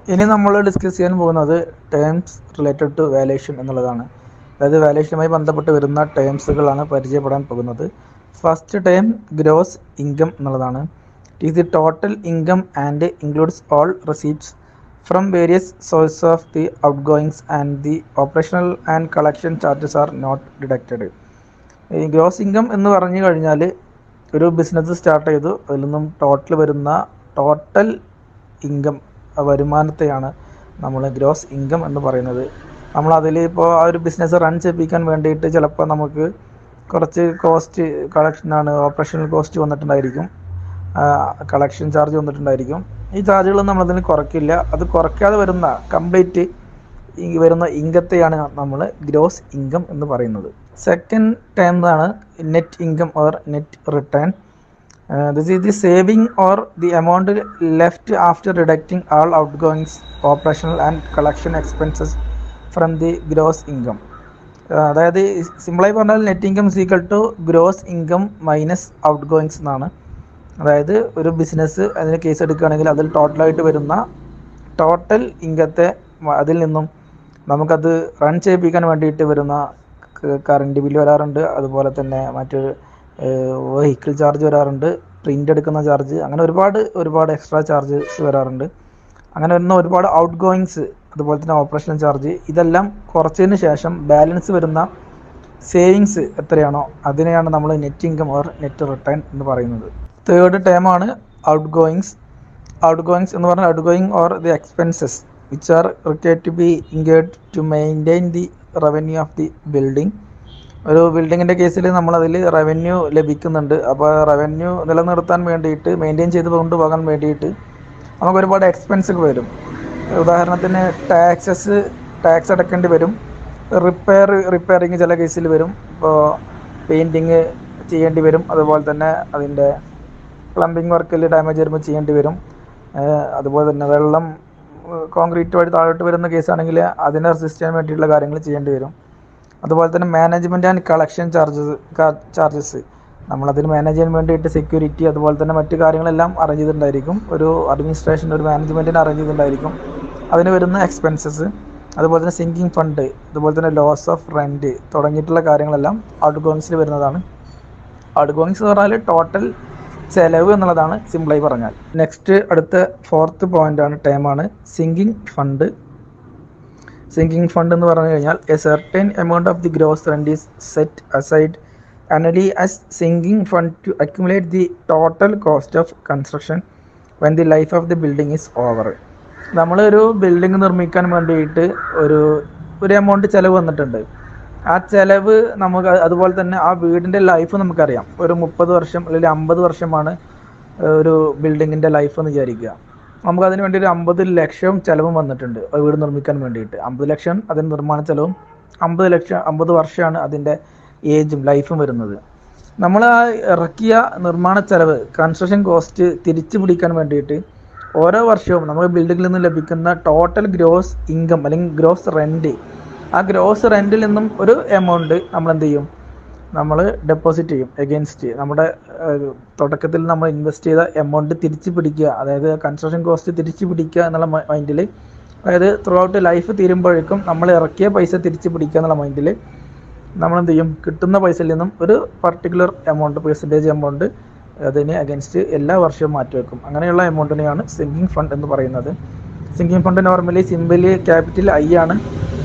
ഇനി നമ്മൾ ഡിസ്കസ് ചെയ്യാൻ പോകുന്നത് ടേംസ് റിലേറ്റഡ് ടു വാലേഷൻ എന്നുള്ളതാണ് അതായത് വാലേഷനുമായി ബന്ധപ്പെട്ട് വരുന്ന ടേംസുകളാണ് പരിചയപ്പെടാൻ പോകുന്നത് ഫസ്റ്റ് ടേം ഗ്രോസ് ഇൻകം എന്നുള്ളതാണ് it is the total income and includes all receipts from various source of the outgoings and the operational and collection charges are not deducted ഈ gross income എന്ന് പറഞ്ഞു കഴിഞ്ഞാൽ ഒരു business start ചെയ്തു അതിൽ നിന്നും total വരുന്ന ടോട്ടൽ ഇൻകം വരുമാനത്തെയാണ് നമ്മൾ ഗ്രോസ് ഇൻകം എന്ന് പറയുന്നത് നമ്മൾ അതിൽ ഇപ്പോൾ ആ ഒരു ബിസിനസ് റൺ ചെയ്യിപ്പിക്കാൻ വേണ്ടിയിട്ട് ചിലപ്പോൾ നമുക്ക് കുറച്ച് കോസ്റ്റ് കളക്ഷനാണ് ഓപ്പറേഷണൽ കോസ്റ്റ് വന്നിട്ടുണ്ടായിരിക്കും കളക്ഷൻ ചാർജ് വന്നിട്ടുണ്ടായിരിക്കും ഈ ചാർജുകൾ നമ്മളതിന് കുറയ്ക്കില്ല അത് കുറയ്ക്കാതെ വരുന്ന കംപ്ലീറ്റ് ഈ വരുന്ന ഇൻകത്തെയാണ് നമ്മൾ ഗ്രോസ് ഇൻകം എന്ന് പറയുന്നത് സെക്കൻഡ് ടേം ആണ് net income or net return this is the saving or the amount left after reducting all outgoings operational and collection expenses from the gross income അതായത് സിമ്പിളായി പറഞ്ഞാൽ net income equal to gross income minus outgoings എന്നാണ് അതായത് ഒരു business അതിന് case എടുക്കുകയാണെങ്കിൽ അതിൽ ടോട്ടലായിട്ട് വരുന്ന ടോട്ടൽ ഇൻകത്തെ അതിൽ നിന്നും നമുക്കത് റൺ ചെയ്യിപ്പിക്കാൻ വേണ്ടിയിട്ട് വരുന്ന കറണ്ട് ബില്ല് വരാറുണ്ട് അതുപോലെ തന്നെ മറ്റ് വെഹിക്കിൾ ചാർജ് വരാറുണ്ട് പ്രിൻ്റ് എടുക്കുന്ന ചാർജ് അങ്ങനെ ഒരുപാട് ഒരുപാട് എക്സ്ട്രാ ചാർജസ് വരാറുണ്ട് അങ്ങനെ വരുന്ന ഒരുപാട് ഔട്ട് ഗോയിങ്സ് അതുപോലെ തന്നെ ഓപ്പറേഷൻ ചാർജ് ഇതെല്ലാം കുറച്ചതിന് ശേഷം ബാലൻസ് വരുന്ന സേവിങ്സ് എത്രയാണോ അതിനെയാണ് നമ്മൾ net income or net return എന്ന് പറയുന്നത് തേർഡ് ടേമാണ് ഔട്ട് ഗോയിങ്സ് ഔട്ട് ഗോയിങ്സ് എന്ന് പറഞ്ഞാൽ outgoing or the expenses which are required to be incurred to maintain the revenue of the building ഒരു ബിൽഡിങ്ങിൻ്റെ കേസിൽ നമ്മളതിൽ റവന്യൂ ലഭിക്കുന്നുണ്ട് അപ്പോൾ റവന്യൂ നിലനിർത്താൻ വേണ്ടിയിട്ട് മെയിൻറ്റെയിൻ ചെയ്ത് കൊണ്ടുപോകാൻ വേണ്ടിയിട്ട് നമുക്ക് ഒരുപാട് എക്സ്പെൻസുകൾ വരും ഉദാഹരണത്തിന് ടാക്സസ് ടാക്സ് അടക്കേണ്ടി വരും റിപ്പയർ റിപ്പയറിങ് ചില കേസിൽ വരും ഇപ്പോൾ പെയിൻറ്റിങ് ചെയ്യേണ്ടി വരും അതുപോലെ തന്നെ അതിൻ്റെ പ്ലംബിംഗ് വർക്കിൽ ഡാമേജ് വരുമ്പോൾ ചെയ്യേണ്ടി വരും അതുപോലെ തന്നെ വെള്ളം കോൺക്രീറ്റ് വഴി താഴോട്ട് വരുന്ന കേസാണെങ്കിൽ അതിനെ റെസിസ്റ്റ് ചെയ്യാൻ വേണ്ടിയിട്ടുള്ള കാര്യങ്ങൾ ചെയ്യേണ്ടി വരും അതുപോലെ തന്നെ management and collection charges charges നമ്മളതിന് മാനേജ് ചെയ്യാൻ വേണ്ടിയിട്ട് സെക്യൂരിറ്റി അതുപോലെ തന്നെ മറ്റു കാര്യങ്ങളെല്ലാം അറേഞ്ച് ചെയ്തിട്ടുണ്ടായിരിക്കും ഒരു അഡ്മിനിസ്ട്രേഷൻ ഒരു മാനേജ്മെൻറ്റിന് അറേഞ്ച് ചെയ്തിട്ടുണ്ടായിരിക്കും അതിന് വരുന്ന എക്സ്പെൻസസ് അതുപോലെ തന്നെ സിങ്കിങ് ഫണ്ട് അതുപോലെ തന്നെ ലോസ് ഓഫ് റെൻറ്റ് തുടങ്ങിയിട്ടുള്ള കാര്യങ്ങളെല്ലാം ഔട്ട് ഗോയിങ്സിൽ വരുന്നതാണ് ഔട്ട് ഗോയിങ്സ് എന്ന് പറഞ്ഞാൽ ടോട്ടൽ ചെലവ് എന്നുള്ളതാണ് സിമ്പിളായി പറഞ്ഞാൽ നെക്സ്റ്റ് അടുത്ത ഫോർത്ത് പോയിന്റ് ആണ് ടൈമാണ് സിങ്കിങ് ഫണ്ട് സിങ്കിങ് ഫണ്ട് എന്ന് പറഞ്ഞു കഴിഞ്ഞാൽ a certain amount of the gross rent is set aside annually as sinking fund to accumulate the total cost of construction when the life of the building is over നമ്മളൊരു building നിർമ്മിക്കാൻ വേണ്ടിയിട്ട് ഒരു ഒരു amount ചിലവ് വന്നിട്ടുണ്ട് ആ ചിലവ് നമുക്ക് അതുപോലെ തന്നെ ആ വീടിൻ്റെ ലൈഫ് നമുക്കറിയാം ഒരു മുപ്പത് വർഷം അല്ലെങ്കിൽ അമ്പത് വർഷമാണ് ഒരു ബിൽഡിങ്ങിൻ്റെ ലൈഫ് എന്ന് വിചാരിക്കുക നമുക്ക് അതിന് വേണ്ടി ഒരു അമ്പത് ലക്ഷം ചിലവും വന്നിട്ടുണ്ട് വീട് നിർമ്മിക്കാൻ വേണ്ടിയിട്ട് അമ്പത് ലക്ഷം അതിന് നിർമ്മാണ ചിലവും അമ്പത് ലക്ഷം അമ്പത് വർഷമാണ് അതിൻ്റെ ഏജും ലൈഫും വരുന്നത് നമ്മൾ ആ ഇറക്കിയ നിർമ്മാണ ചെലവ് കൺസ്ട്രക്ഷൻ കോസ്റ്റ് തിരിച്ചു പിടിക്കാൻ വേണ്ടിയിട്ട് ഓരോ വർഷവും നമ്മൾ ബിൽഡിങ്ങിൽ നിന്ന് ലഭിക്കുന്ന ടോട്ടൽ ഗ്രോസ് ഇൻകം അല്ലെങ്കിൽ ഗ്രോസ് റെൻറ്റ് ആ ഗ്രോസ് റെൻറ്റിൽ നിന്നും ഒരു എമൗണ്ട് നമ്മൾ എന്ത് ചെയ്യും നമ്മൾ ഡെപ്പോസിറ്റ് ചെയ്യും എഗെയിൻസ്റ്റ് നമ്മുടെ തുടക്കത്തിൽ നമ്മൾ ഇൻവെസ്റ്റ് ചെയ്ത എമൗണ്ട് തിരിച്ചു പിടിക്കുക അതായത് കൺസ്ട്രക്ഷൻ കോസ്റ്റ് തിരിച്ചു പിടിക്കുക എന്നുള്ള മൈൻഡിൽ അതായത് ത്രൂ ഔട്ട് ലൈഫ് തീരുമ്പോഴേക്കും നമ്മൾ ഇറക്കിയ പൈസ തിരിച്ചു പിടിക്കുക എന്നുള്ള മൈൻഡിൽ നമ്മൾ എന്ത് ചെയ്യും കിട്ടുന്ന പൈസയിൽ നിന്നും ഒരു പർട്ടിക്കുലർ എമൗണ്ട് പെർസെൻറ്റേജ് എമൗണ്ട് അതിന് അഗൻസ്റ്റ് എല്ലാ വർഷവും മാറ്റിവെക്കും അങ്ങനെയുള്ള എമൗണ്ടിനെയാണ് സിങ്കിങ് ഫണ്ട് എന്ന് പറയുന്നത് sinking fund normally simply capital I ആണ്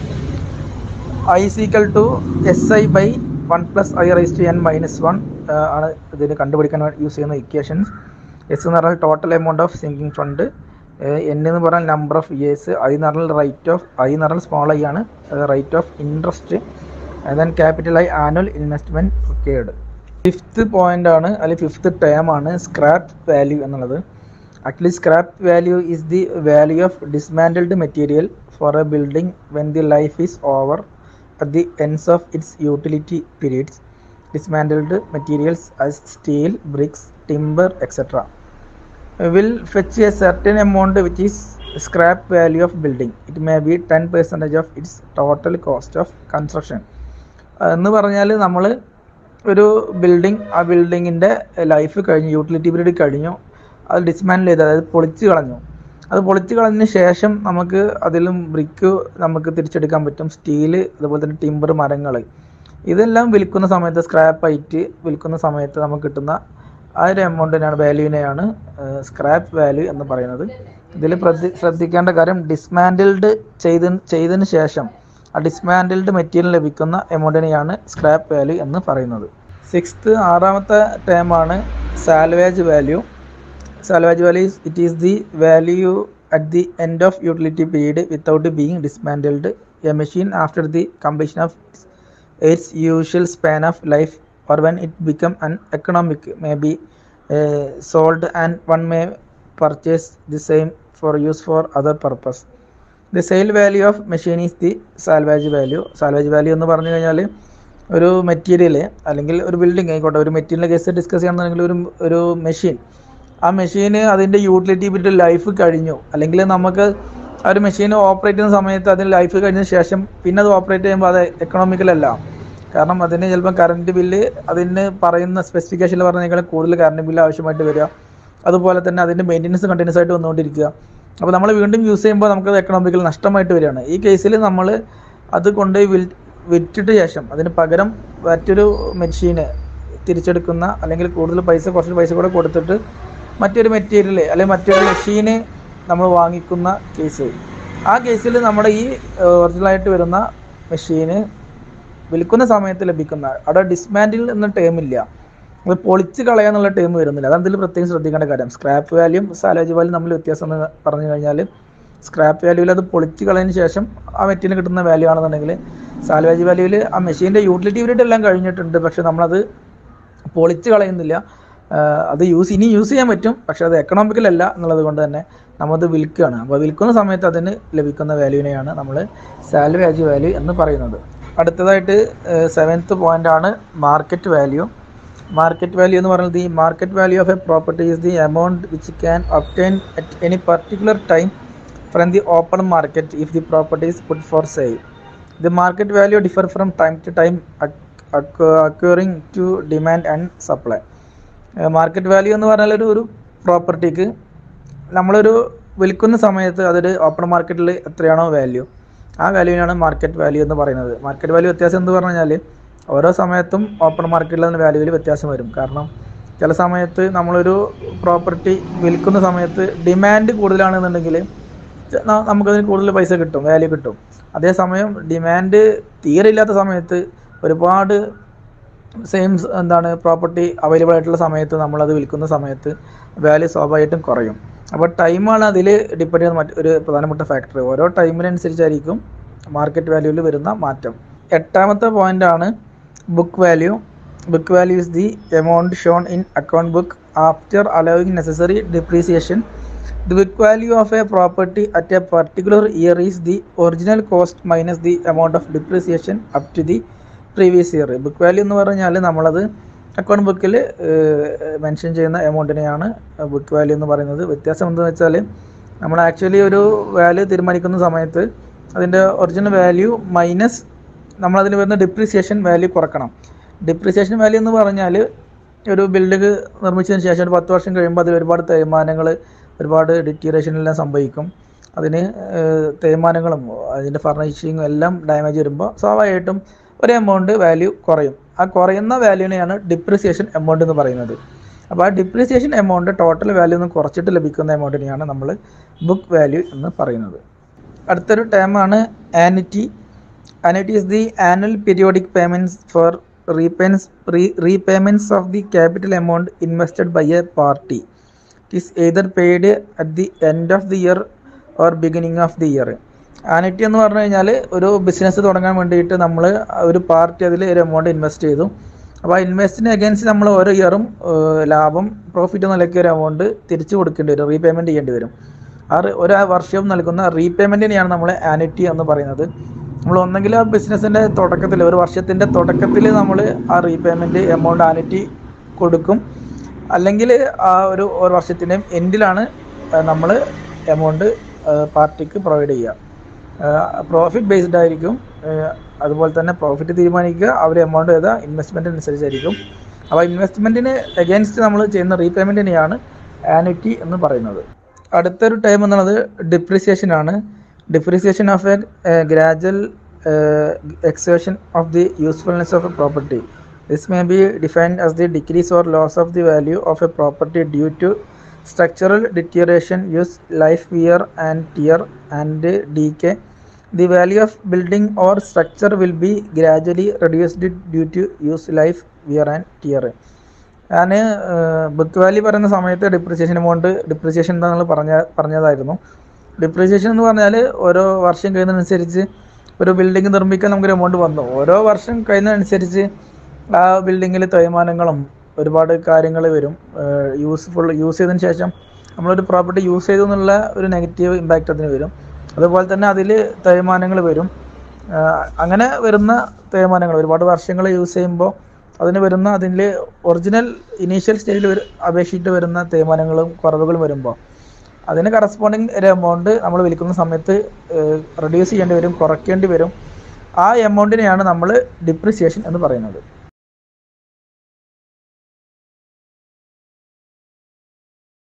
I equal to S I by one plus I raise to N minus one ആണ് ഇതിന് കണ്ടുപിടിക്കാൻ യൂസ് ചെയ്യുന്ന ഇക്വേഷൻസ് എസ് എന്ന് പറഞ്ഞാൽ total amount of sinking fund N എന്ന് പറഞ്ഞാൽ നമ്പർ ഓഫ് ഇയേഴ്സ് ഐ എന്ന് പറഞ്ഞാൽ റൈറ്റ് ഓഫ് ഐ എന്ന് പറഞ്ഞാൽ സ്മോൾ ഐ ആണ് rate of interest then capital I annual investment required fifth point ആണ് അല്ലെങ്കിൽ ഫിഫ്ത്ത് ടേം ആണ് സ്ക്രാപ്പ് വാല്യൂ എന്നുള്ളത് actually scrap value is the value of dismantled material for a building when the life is over at the ends of its utility periods dismantled materials as steel bricks timber etcetera will fetch a certain amount which is scrap value of building it may be ten percentage of its total cost of construction എന്ന് പറഞ്ഞാൽ നമ്മൾ ഒരു building ആ ബിൽഡിങ്ങിൻ്റെ life കഴിഞ്ഞു utility period കഴിഞ്ഞു അത് dismantle ചെയ്ത് അതായത് പൊളിച്ച് കളഞ്ഞു അത് പൊളിച്ച് കളഞ്ഞതിന് ശേഷം നമുക്ക് അതിലും ബ്രിക്ക് നമുക്ക് തിരിച്ചെടുക്കാൻ പറ്റും സ്റ്റീല് അതുപോലെ തന്നെ ടിമ്പർ മരങ്ങൾ ഇതെല്ലാം വിൽക്കുന്ന സമയത്ത് സ്ക്രാപ്പ് ആയിട്ട് വിൽക്കുന്ന സമയത്ത് നമുക്ക് കിട്ടുന്ന ആ ഒരു എമൗണ്ടിനാണ് വാല്യൂവിനെയാണ് സ്ക്രാപ്പ് വാല്യൂ എന്ന് പറയുന്നത് ഇതിൽ പ്രതി ശ്രദ്ധിക്കേണ്ട കാര്യം ഡിസ്മാൻഡിൽഡ് ചെയ്ത ചെയ്തതിന് ശേഷം ആ ഡിസ്മാൻഡിൽഡ് മെറ്റീരിയൽ ലഭിക്കുന്ന എമൗണ്ടിനെയാണ് സ്ക്രാപ്പ് വാല്യൂ എന്ന് പറയുന്നത് സിക്സ്ത് ആറാമത്തെ ടേമാണ് salvage value salvage value it is the value at the end of utility period without being dismantled a machine after the completion of its usual span of life or when it become uneconomic may be uh, sold and one may purchase the same for use for other purpose the sale value of machine is the salvage value salvage value എന്ന് പറഞ്ഞു കഴിഞ്ഞാൽ ഒരു material അല്ലെങ്കിൽ ഒരു building ആയിക്കോട്ടെ ഒരു material case discuss ചെയ്യണമെന്നുണ്ടെങ്കിൽ ഒരു ഒരു മെഷീൻ ആ മെഷീന് അതിൻ്റെ യൂട്ടിലിറ്റി പീരീഡ് ലൈഫ് കഴിഞ്ഞു അല്ലെങ്കിൽ നമുക്ക് ആ ഒരു മെഷീൻ ഓപ്പറേറ്റ് ചെയ്യുന്ന സമയത്ത് അതിന് ലൈഫ് കഴിഞ്ഞ ശേഷം പിന്നെ അത് ഓപ്പറേറ്റ് ചെയ്യുമ്പോൾ അത് എക്കണോമിക്കലല്ല കാരണം അതിന് ചിലപ്പോൾ കറണ്ട് ബില്ല് അതിന് പറയുന്ന സ്പെസിഫിക്കേഷനിൽ പറഞ്ഞേക്കാൾ കൂടുതൽ കറണ്ട് ബില്ല് ആവശ്യമായിട്ട് വരിക അതുപോലെ തന്നെ അതിൻ്റെ മെയിൻ്റനൻസ് കണ്ടിന്യൂസ് ആയിട്ട് വന്നുകൊണ്ടിരിക്കുക അപ്പോൾ നമ്മൾ വീണ്ടും യൂസ് ചെയ്യുമ്പോൾ നമുക്കത് എക്കണോമിക്കൽ നഷ്ടമായിട്ട് വരികയാണ് ഈ കേസിൽ നമ്മൾ അത് കൊണ്ടുപോയി വിൽ വിറ്റിട്ട് ശേഷം അതിന് പകരം മറ്റൊരു മെഷീന് തിരിച്ചെടുക്കുന്ന അല്ലെങ്കിൽ കൂടുതൽ പൈസ കുറച്ച് പൈസ കൂടെ കൊടുത്തിട്ട് മറ്റൊരു മെറ്റീരിയൽ അല്ലെങ്കിൽ മറ്റൊരു മെഷീന് നമ്മൾ വാങ്ങിക്കുന്ന കേസ് ആ കേസിൽ നമ്മുടെ ഈ ഒറിജിനലായിട്ട് വരുന്ന മെഷീന് വിൽക്കുന്ന സമയത്ത് ലഭിക്കുന്ന അവിടെ ഡിസ്മാൻഡിൽ എന്ന ടേം ഇല്ല അത് പൊളിച്ച് കളയാന്നുള്ള ടേം വരുന്നില്ല അതാണ് ഇതിൽ പ്രത്യേകം ശ്രദ്ധിക്കേണ്ട കാര്യം സ്ക്രാപ്പ് വാല്യൂം സാലേജ് വാല്യൂം തമ്മിൽ വ്യത്യാസം എന്ന് പറഞ്ഞു കഴിഞ്ഞാൽ സ്ക്രാപ്പ് വാല്യൂവിൽ അത് പൊളിച്ച് കളഞ്ഞതിന് ശേഷം ആ മെറ്റീരിയൽ കിട്ടുന്ന വാല്യൂ ആണെന്നുണ്ടെങ്കിൽ സാൽവേജ് വാല്യൂവിൽ ആ മെഷീൻ്റെ യൂട്ടിലിറ്റി പീരീഡ് എല്ലാം കഴിഞ്ഞിട്ടുണ്ട് പക്ഷെ നമ്മളത് പൊളിച്ച് കളയുന്നില്ല അത് യൂസ് ഇനി യൂസ് ചെയ്യാൻ പറ്റും പക്ഷെ അത് എക്കണോമിക്കൽ അല്ല എന്നുള്ളത് കൊണ്ട് തന്നെ നമ്മളത് വിൽക്കുകയാണ് അപ്പോൾ വിൽക്കുന്ന സമയത്ത് അതിന് ലഭിക്കുന്ന വാല്യൂവിനെയാണ് നമ്മൾ സാൽവേജ് വാല്യൂ എന്ന് പറയുന്നത് അടുത്തതായിട്ട് സെവൻത്ത് പോയിന്റ് ആണ് മാർക്കറ്റ് വാല്യൂ മാർക്കറ്റ് വാല്യൂ എന്ന് പറയുന്നത് ഈ market value of a property is the amount which can obtain at any particular time from the open market if the property is put for sale the market value differ from time to time according to demand and supply market value എന്ന് പറഞ്ഞാൽ ഒരു ഒരു പ്രോപ്പർട്ടിക്ക് നമ്മളൊരു വിൽക്കുന്ന സമയത്ത് അതൊരു open മാർക്കറ്റിൽ എത്രയാണോ വാല്യൂ ആ വാല്യൂവിനാണ് മാർക്കറ്റ് വാല്യൂ എന്ന് പറയുന്നത് മാർക്കറ്റ് വാല്യൂ വ്യത്യാസം എന്ന് പറഞ്ഞു കഴിഞ്ഞാൽ ഓരോ സമയത്തും ഓപ്പൺ മാർക്കറ്റിൽ അതിന് വാല്യൂവിൽ വ്യത്യാസം വരും കാരണം ചില സമയത്ത് നമ്മളൊരു പ്രോപ്പർട്ടി വിൽക്കുന്ന സമയത്ത് ഡിമാൻഡ് കൂടുതലാണെന്നുണ്ടെങ്കിൽ നമുക്കതിന് കൂടുതൽ പൈസ കിട്ടും വാല്യൂ കിട്ടും അതേസമയം ഡിമാൻഡ് തീരെ ഇല്ലാത്ത സമയത്ത് ഒരുപാട് സെയിം എന്താണ് പ്രോപ്പർട്ടി അവൈലബിൾ ആയിട്ടുള്ള സമയത്ത് നമ്മളത് വിൽക്കുന്ന സമയത്ത് വാല്യൂ സ്വാഭാവികമായിട്ടും കുറയും അപ്പോൾ ടൈമാണ് അതിൽ ഡിപ്പെൻഡ് ചെയ്യുന്ന മറ്റൊരു പ്രധാനപ്പെട്ട ഫാക്ടർ ഓരോ ടൈമിനനുസരിച്ചായിരിക്കും മാർക്കറ്റ് വാല്യൂവിൽ വരുന്ന മാറ്റം എട്ടാമത്തെ പോയിന്റ് ആണ് book value book value is the amount shown in account book after allowing necessary depreciation the book value of a property at a particular year is the original cost minus the amount of depreciation up to the previous year book value എന്ന് പറഞ്ഞാൽ നമ്മളത് account ബുക്കിൽ mention ചെയ്യുന്ന എമൗണ്ടിനെയാണ് book value എന്ന് പറയുന്നത് വ്യത്യാസം എന്താണെന്ന് വെച്ചാൽ നമ്മൾ ആക്ച്വലി ഒരു വാല്യൂ തീരുമാനിക്കുന്ന സമയത്ത് അതിൻ്റെ ഒറിജിനൽ വാല്യൂ മൈനസ് നമ്മളതിൽ വരുന്ന ഡിപ്രീസിയേഷൻ വാല്യൂ കുറക്കണം ഡിപ്രീസിയേഷൻ വാല്യൂ എന്ന് പറഞ്ഞാൽ ഒരു ബിൽഡിംഗ് നിർമ്മിച്ചതിന് ശേഷം ഒരു പത്ത് വർഷം കഴിയുമ്പോൾ അതിൽ ഒരുപാട് തേയ്മാനങ്ങൾ ഒരുപാട് ഡിറ്റീറേഷൻ എല്ലാം സംഭവിക്കും അതിന് തേയ്മാനങ്ങളും അതിൻ്റെ ഫർണിഷിങ്ങും എല്ലാം ഡാമേജ് വരുമ്പോൾ സ്വാഭാവികമായിട്ടും ഒരു എമൗണ്ട് വാല്യൂ കുറയും ആ കുറയുന്ന വാല്യൂവിനെയാണ് ഡിപ്രിസിയേഷൻ എമൗണ്ട് എന്ന് പറയുന്നത് അപ്പോൾ ആ ഡിപ്രിസിയേഷൻ എമൗണ്ട് ടോട്ടൽ വാല്യൂ നിന്ന് കുറച്ചിട്ട് ലഭിക്കുന്ന എമൗണ്ടിനെയാണ് നമ്മൾ ബുക്ക് വാല്യൂ എന്ന് പറയുന്നത് അടുത്തൊരു ടേമാണ് annuity annuity is the annual periodic payments for repayments repayments of the capital amount invested by a party it is either paid at the end of the year or beginning of the year annuity എന്ന് പറഞ്ഞു കഴിഞ്ഞാൽ ഒരു business തുടങ്ങാൻ വേണ്ടിയിട്ട് നമ്മൾ ഒരു party അതിൽ ഒരു എമൗണ്ട് ഇൻവെസ്റ്റ് ചെയ്തു അപ്പോൾ ആ ഇൻവെസ്റ്റിന് അഗേൻസ്റ്റ് നമ്മൾ ഓരോ ഇയറും ലാഭം പ്രോഫിറ്റ് നിലയ്ക്ക് ഒരു എമൗണ്ട് തിരിച്ചു കൊടുക്കേണ്ടി വരും റീപേയ്മെൻറ്റ് ചെയ്യേണ്ടി വരും ആ ഒരു വർഷവും നൽകുന്ന റീപേയ്മെൻറ്റിനെയാണ് നമ്മൾ ആനിറ്റി എന്ന് പറയുന്നത് നമ്മൾ ഒന്നെങ്കിൽ ആ ബിസിനസ്സിൻ്റെ തുടക്കത്തിൽ ഒരു വർഷത്തിൻ്റെ തുടക്കത്തിൽ നമ്മൾ ആ റീപേയ്മെൻറ്റ് എമൗണ്ട് ആനിറ്റി കൊടുക്കും അല്ലെങ്കിൽ ആ ഒരു ഒരു വർഷത്തിൻ്റെയും എൻഡിലാണ് നമ്മൾ എമൗണ്ട് പാർട്ടിക്ക് പ്രൊവൈഡ് ചെയ്യുക പ്രോഫിറ്റ് ബേസ്ഡ് ആയിരിക്കും അതുപോലെ തന്നെ പ്രോഫിറ്റ് തീരുമാനിക്കുക അവർ എമൗണ്ട് ചെയ്ത ഇൻവെസ്റ്റ്മെൻറ്റ് അനുസരിച്ചായിരിക്കും അപ്പോൾ ഇൻവെസ്റ്റ്മെൻറ്റിന് എഗൻസ്റ്റ് നമ്മൾ ചെയ്യുന്ന റീപേയ്മെൻറ്റിനെയാണ് ആനുറ്റി എന്ന് പറയുന്നത് അടുത്തൊരു ടൈം എന്നുള്ളത് ഡിപ്രിസിയേഷൻ ആണ് depreciation of a gradual exhaustion of the usefulness of a property this may be defined as the decrease or loss of the value of a property due to structural deterioration use life wear and tear and decay the value of building or structure will be gradually reduced due to use life wear and tear ഞാൻ book value പറയുന്ന സമയത്ത് depreciation amount depreciation എന്താണെന്ന് പറഞ്ഞ പറഞ്ഞതായിരുന്നു depreciation എന്ന് പറഞ്ഞാൽ ഓരോ വർഷം കഴിയുന്നതനുസരിച്ച് ഒരു ബിൽഡിംഗ് നിർമ്മിക്കാൻ നമുക്കൊരു എമൗണ്ട് വന്നു ഓരോ വർഷം കഴിയുന്നതനുസരിച്ച് ആ ബിൽഡിങ്ങിൽ തേയ്മാനങ്ങളും ഒരുപാട് കാര്യങ്ങൾ വരും യൂസ്ഫുൾ യൂസ് ചെയ്തതിന് ശേഷം നമ്മളൊരു പ്രോപ്പർട്ടി യൂസ് ചെയ്തു എന്നുള്ള ഒരു നെഗറ്റീവ് ഇമ്പാക്റ്റ് അതിന് വരും അതുപോലെ തന്നെ അതിൽ തേയ്മാനങ്ങൾ വരും അങ്ങനെ വരുന്ന തേയ്മാനങ്ങൾ ഒരുപാട് വർഷങ്ങൾ യൂസ് ചെയ്യുമ്പോൾ അതിന് വരുന്ന അതിൽ ഒറിജിനൽ ഇനീഷ്യൽ സ്റ്റേജിൽ അപേക്ഷിച്ചിട്ട് വരുന്ന തേയ്മാനങ്ങളും കുറവുകളും വരുമ്പോൾ അതിന് കറസ്പോണ്ടിങ് ഒരു എമൗണ്ട് നമ്മൾ വിൽക്കുന്ന സമയത്ത് റെഡ്യൂസ് ചെയ്യേണ്ടി വരും കുറയ്ക്കേണ്ടി വരും ആ എമൗണ്ടിനെയാണ് നമ്മൾ ഡിപ്രിസിയേഷൻ എന്ന് പറയുന്നത്